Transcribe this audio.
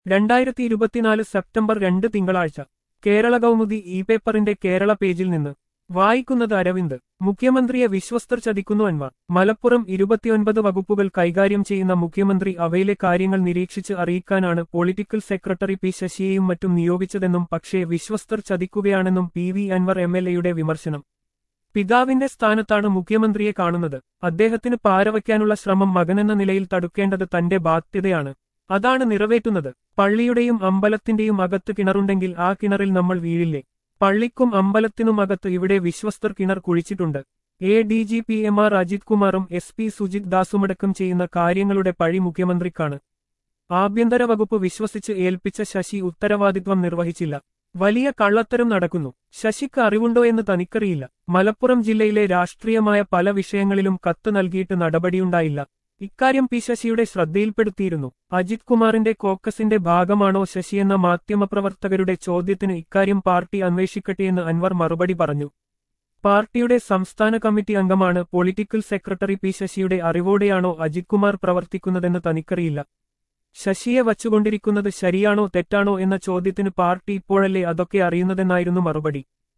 രണ്ടായിരത്തി ഇരുപത്തിനാല് സെപ്റ്റംബർ രണ്ട് തിങ്കളാഴ്ച കേരള കൗമുദി ഇ പേപ്പറിന്റെ കേരള പേജിൽ നിന്ന് വായിക്കുന്നത് അരവിന്ദ് മുഖ്യമന്ത്രിയെ വിശ്വസ്തർ ചതിക്കുന്നു അൻവർ മലപ്പുറം ഇരുപത്തിയൊൻപത് വകുപ്പുകൾ കൈകാര്യം ചെയ്യുന്ന മുഖ്യമന്ത്രി അവയിലെ കാര്യങ്ങൾ നിരീക്ഷിച്ച് അറിയിക്കാനാണ് പൊളിറ്റിക്കൽ സെക്രട്ടറി പി ശശിയെയും മറ്റും നിയോഗിച്ചതെന്നും പക്ഷേ വിശ്വസ്തർ ചതിക്കുകയാണെന്നും P V Anwar M L എയുടെ വിമർശനം പിതാവിന്റെ സ്ഥാനത്താണ് മുഖ്യമന്ത്രിയെ കാണുന്നത് അദ്ദേഹത്തിന് പാരവയ്ക്കാനുള്ള ശ്രമം മകനെന്ന നിലയിൽ തടുക്കേണ്ടത് തന്റെ ബാധ്യതയാണ് അതാണ് നിറവേറ്റുന്നത് പള്ളിയുടെയും അമ്പലത്തിന്റെയും അകത്ത് കിണറുണ്ടെങ്കിൽ ആ കിണറിൽ നമ്മൾ വീഴില്ലേ പള്ളിക്കും അമ്പലത്തിനുമകത്ത് ഇവിടെ വിശ്വസ്തർ കിണർ കുഴിച്ചിട്ടുണ്ട് A D G P M R Ajith കുമാറും എസ് പി സുജിത് ദാസുമടക്കം ചെയ്യുന്ന കാര്യങ്ങളുടെ പഴി മുഖ്യമന്ത്രിക്കാണ് ആഭ്യന്തര വകുപ്പ് വിശ്വസിച്ച് ഏൽപ്പിച്ച ശശി ഉത്തരവാദിത്വം നിർവഹിച്ചില്ല വലിയ കള്ളത്തരം നടക്കുന്നു ശശിക്ക് അറിവുണ്ടോ എന്ന് തനിക്കറിയില്ല മലപ്പുറം ജില്ലയിലെ രാഷ്ട്രീയമായ പല വിഷയങ്ങളിലും കത്ത് നൽകിയിട്ട് നടപടിയുണ്ടായില്ല ഇക്കാര്യം പി ശശിയുടെ ശ്രദ്ധയിൽപ്പെടുത്തിയിരുന്നു അജിത് കുമാറിന്റെ കോക്കസിന്റെ ഭാഗമാണോ ശശിയെന്ന മാധ്യമപ്രവർത്തകരുടെ ചോദ്യത്തിന് ഇക്കാര്യം പാർട്ടി അന്വേഷിക്കട്ടെയെന്ന് അൻവർ മറുപടി പറഞ്ഞു പാർട്ടിയുടെ സംസ്ഥാന കമ്മിറ്റി അംഗമാണ് പൊളിറ്റിക്കൽ സെക്രട്ടറി പി ശശിയുടെ അറിവോടെയാണോ അജിത് കുമാർ പ്രവർത്തിക്കുന്നതെന്ന് തനിക്കറിയില്ല ശശിയെ വച്ചുകൊണ്ടിരിക്കുന്നത് ശരിയാണോ തെറ്റാണോ എന്ന ചോദ്യത്തിന് പാർട്ടി ഇപ്പോഴല്ലേ അതൊക്കെ അറിയുന്നതെന്നായിരുന്നു മറുപടി